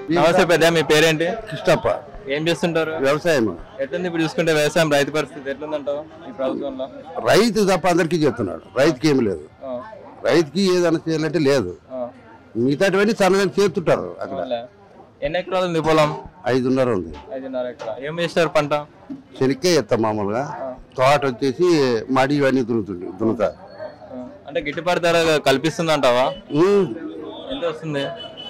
నమస్తే పెద్ద మీ పేరేంటి కృష్ణప్ప ఏం చేస్తుంటారు వ్యవసాయం ఎట్లుంది ఇప్పుడు చూసుకుంటే వ్యవసాయం రైతు పరిస్థితి ఎట్లుందంటావు ఈ ప్రభుత్వంలో రైతు తప్ప అందరికీ చెప్తున్నాడు రైతుకి ఏమి లేదు ఆ, రైతుకి ఏదైనా చేయాలంటే లేదు ఆ, మిగతాటివన్నీ సన్నదాన్ని చేస్తుంటారు అక్కడ అవునులే. ఎన్ని ఎకరాలు ఉంది పొలం ఐదున్నర ఉంది ఐదున్నర ఎకరా ఏం చేస్తారు పంట శనిక్కాయ ఎత్తాం మామూలుగా తోట వచ్చేసి మడి ఇవన్నీ దున్నుతుండే దున్నుతా ఆ, అంటే గిట్టుబాటు ధర కల్పిస్తుంది అంటావా ఉమ్, ఎంత వస్తుంది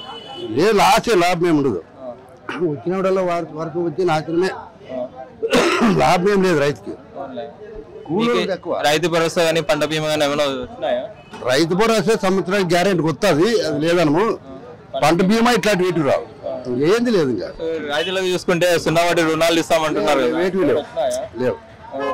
ఏ లాసే లాభం ఏమి ఉండదు ఆ, వచ్చినప్పుడల్లా వారికి వరకు వచ్చి నాశనమే ఆ, లాభం ఏం లేదు రైతుకి అవునులే. కూలీలు నీకు ఎక్కువ రైతు భరోసా కానీ పంట బీమా కానీ ఏమైనా వచ్చినాయా రైతు భరోసా సంవత్సరానికి గ్యారెంటీ వస్తుంది అది లేదనము పంట బీమా ఇట్లాంటి వీటి రావు ఏంది లేదు ఇంకా సో రైతులకు చూసుకుంటే సున్నా వడ్డీ రుణాలు ఇస్తామంటున్నారు కదా. వేటివి లేవు వచ్చినాయా లేవు ఆ,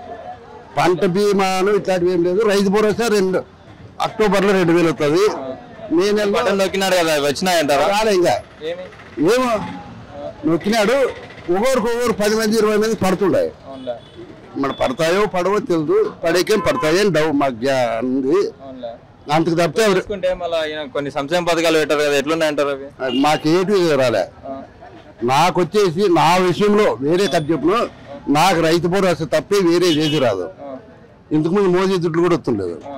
పంట బీమాను ఇట్లాంటివి ఏం లేదు రైతు భరోసా రెండు అక్టోబర్లో రెండు వేలు వస్తుంది మే నెలలో బటన్ నొక్కినాడు కదా అవి వచ్చినాయంటారా రాలే ఇంకా ఏమి ఏమో నొక్కినాడు ఒకరికి ఒకరు పది మంది ఇరవై మంది పడుతుండే అవునులే మన పడతాయో పడవో తెలియదు పడేకేం పడతాయో అని డౌ మాకు గ్యా- ఉంది అవునులే అంతకు తప్పితే ఎవరు- చూసుకుంటే మళ్ళీ ఈయన కొన్ని సంక్షేమ పథకాలు పెట్టారు కదా ఎట్లున్నాయంటారు అవి మాకేటి రాలే ఆ, నాకు వచ్చేసి నా విషయంలో వేరే సబ్జెక్టులో నాకు రైతు భరోసా తప్పే వేరే చేసి రాదు ఆ, ఇంతకుముందు మోదీ దుడ్లు కూడా వస్తుండలేదు ఆ.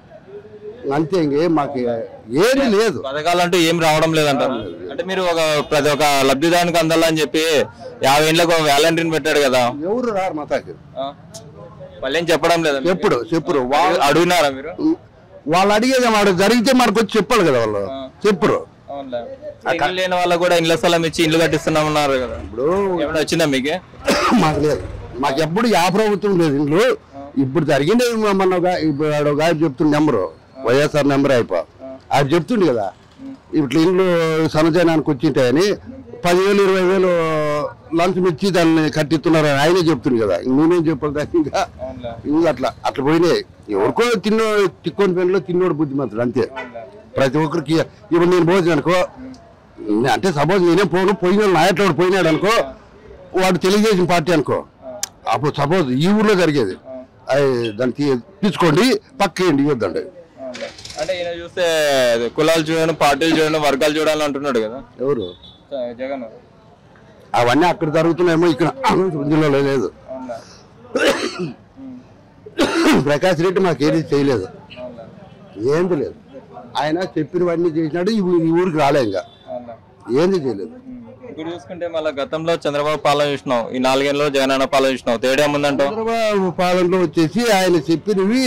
అంతే ఇంకేం మాకు ఏమీ లేదు పథకాలు అంటూ ఏం రావడం లేదంటారు అంటే మీరు ఒక ప్రతి ఒక్క లబ్ధిదానికి అందాలని చెప్పి యాభై ఏళ్ళకు ఒక వ్యాలంటీర్ని పెట్టాడు కదా ఎవరు రారు మాతాకి ఆ. వాళ్ళు ఏం చెప్పడం లేదా మీకు? ఎప్పుడు చెప్పురు వా- అడుగున్నారా మీరు వాళ్ళు అడిగేది వాడు జరిగితే మనకు వచ్చి చెప్పాలి కదా వాళ్ళు చెప్పురు అవునులే ఇల్లు లేని వాళ్ళకు కూడా ఇండ్ల స్థలం ఇచ్చి ఇల్లు కట్టిస్తున్నామన్నారు కదా ఇప్పుడు ఏమైనా వచ్చిందా మీకు మాకు లేదు మాకు ఎప్పుడు యా ప్రభుత్వం లేదు ఇంట్లో ఇప్పుడు జరిగింది మన ఒక- ఇప్పుడు ఆడ ఒక ఆయన చెప్తుండే నెంబరు వైఎస్ఆర్ నెంబర్ అయిపో అది చెప్తుండే కదా ఇట్లా ఇంట్లో సనజనానికి వచ్చింటాయని పదివేలు ఇరవై వేలు లంచం ఇచ్చి దాన్ని కట్టిస్తున్నారు అని ఆయనే చెప్తుంది కదా ఇంక నేనేం చెప్పాలి దానికి ఇంకా అవునులే ఇంకా అట్లా అట్లా పోయినాయి ఎవరికో తిన్నో తిక్కొని పెన్లో తిన్నోడు బుద్ధిమంతుడు అంతే ప్రతి ఒక్కరికి ఇప్పుడు నేను భోజనం అనుకో నే- అంటే సపోజ్ నేనే పోను పోయిన నాయకుడు పోయినాడు అనుకో వాడు తెలుగుదేశం పార్టీ అనుకో అప్పుడు సపోజ్ ఈ ఊర్లో జరిగేది అది దానికి తీసుకోండి పక్కేయండి ఇవ్వద్దండి అవునులే. అంటే ఈయన చూస్తే కులాలు చూడను పార్టీలు చూడను వర్గాలు చూడాలని అంటున్నాడు కదా ఎవరు జ- జగన్ అవన్నీ అక్కడ జరుగుతున్నాయేమో ఇక్కడ జిల్లాలో లేదు అవునులే ప్రకాష్ రెడ్డి మాకు ఏది చేయలేదు అవునులే ఏంది లేదు ఆయన చెప్పినవన్నీ చేసినాడు ఈ ఊ- ఈ ఊరికి రాలే ఇంకా అవునులే ఏంది చేయలేదు ఉమ్. ఇప్పుడు చూసుకుంటే మళ్ళీ గతంలో చంద్రబాబు పాలన చూసినాం ఈ నాలుగేళ్ళలో జగన్ అన్న పాలన చూసినాం తేడా ఏముందంటావు చంద్రబాబు పాలనలో వచ్చేసి ఆయన చెప్పినవి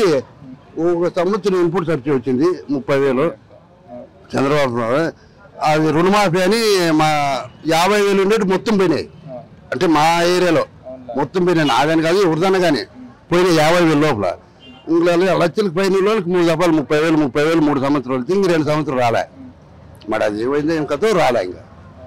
ఒక సంవత్సరం ఇన్పుట్ ఖర్చు వచ్చింది ముప్పై వేలు చంద్రబాబు నాయుడు. అది రుణమాఫీ అని మా యాభై వేలు ఉండేది మొత్తం పోయినాయి అంటే మా ఏరియాలో మొత్తం పోయినాయి నాదని కాదు ఎవరిదన్నా కానీ పోయినాయి యాభై వేలు లోపల ఇంకా లక్షలకు పైన వాళ్ళకి మూడు దఫాలు ముప్పై వేలు ముప్పై వేలు మూడు సంవత్సరాలు ఇంక రెండు సంవత్సరాలు రాలే మరి అది ఏమైందో ఇంకతో రాలే ఇంకా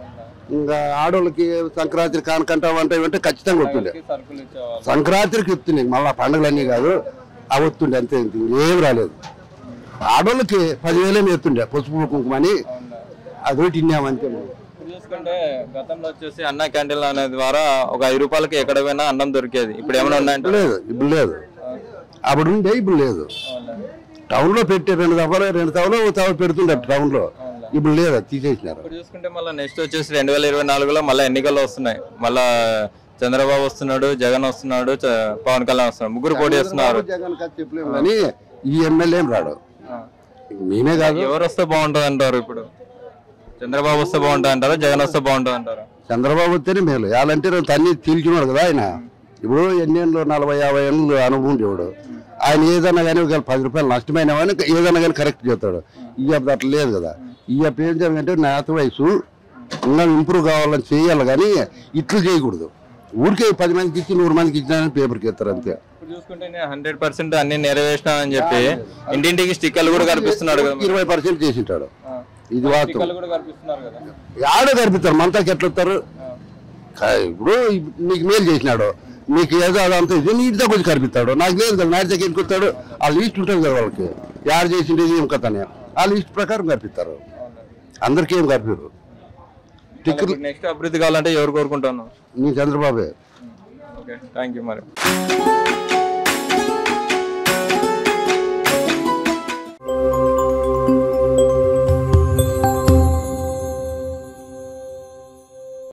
ఇంకా ఆడవాళ్ళకి సంక్రాంతి కానకంట వంట ఇవంటే ఖచ్చితంగా వస్తుండే సరుకులు ఇచ్చేవాళ్ళు సంక్రాంతికి వస్తున్నాయి మళ్ళా పండుగలన్నీ కాదు అవి వస్తుండే అంతే ఇంక ఏం రాలేదు ఆడోళ్ళకి పదివేలేమి ఎత్తుండే పసుపు కుంకుమ అని అది ఒకటి ఇన్నామంతే మనం. ఇప్పుడు చూసుకుంటే గతంలో వచ్చేసి అన్న క్యాంటీన్ అనే ద్వారా ఒక ఐదు రూపాయలకి ఎక్కడ పోయినా అన్నం దొరికేది ఇప్పుడు ఏమైనా ఉన్నాయంటే లేదు ఇప్పుడు లేదు అప్పుడు ఉండే ఇప్పుడు లేదు టౌన్ లో పెట్టే రెండు దఫాలు రెండు తవలు ఒక తవ పెడుతుండే టౌన్ లో ఇప్పుడు లేదు అది తీసేసినారు ఇప్పుడు చూసుకుంటే మళ్ళీ నెక్స్ట్ వచ్చేసి రెండు వేల ఇరవై నాలుగులో మళ్ళీ ఎన్నికలు వస్తున్నాయి మళ్ళా చంద్రబాబు వస్తున్నాడు జగన్ వస్తున్నాడు చ- పవన్ కళ్యాణ్ వస్తున్నాడు ముగ్గురు పోటీ చేస్తున్నారు జగన్ కథ చెప్పలేము కానీ ఈ ఎమ్మెల్యే ఏం రాడు ఆ. మేమే కాదు ఎవరు వస్తే బాగుంటుంది అంటారు ఇప్పుడు చంద్రబాబు వస్తే బాగుంటుంది అంటారా జగన్ వస్తే బాగుంటుంది అంటారా చంద్రబాబు వస్తేనే మేలు యాలంటే తన్ని తీల్చున్నాడు కదా ఆయన ఇప్పుడు ఎన్నేళ్ళు నలభై యాభై ఏళ్ళు అనుభవం దేవుడు ఆయన ఏదన్నా కానీ ఒక పది రూపాయలు నష్టమైన వాడిని ఏదన్నా కానీ కరెక్ట్ చేస్తాడు ఈ అప్పుడు అట్లా లేదు కదా ఈ అప్పుడు ఏం జరిగిందంటే నేత వయసు ఇంకా ఇంప్రూవ్ కావాలని చేయాలి కానీ ఇట్లు చేయకూడదు ఊరికే పది మందికి ఇచ్చి నూరు మందికి ఇచ్చినా పేపర్కి ఇస్తారు అంతే ఇప్పుడు చూసుకుంటే నేను హండ్రెడ్ పర్సెంట్ అన్ని నెరవేర్చినా అని చెప్పి ఇంటింటికి స్టిక్కర్లు కూడా కనిపిస్తున్నాడు కదా ఇరవై పర్సెంట్ చేసింటాడు ఆ. ఇది వాస్తవం స్టిక్కర్లు కూడా కనిపిస్తున్నారు కదా ఆడ కనిపిస్తారు మనతాకి ఎట్లా వస్తారు కా- ఇప్పుడు నీకు మేలు చేసినాడు నీకు ఏదో అదంతా ఇది నీటితో కొంచెం కనిపిస్తాడు నాకు లేదు కదా నాటి దగ్గర వస్తాడు ఆ లిస్ట్ ఉంటుంది కదా వాళ్ళకి యాడ్ చేసిండేది ఏం కథ అని ఆ లిస్ట్ ప్రకారం కనిపిస్తారు అందరికీ ఏం కనిపించరు టిక్కెట్లు నెక్స్ట్ అభివృద్ధి కావాలంటే ఎవరు కోరుకుంటున్నావు నీ చంద్రబాబే ఓకే థ్యాంక్ యూ మరి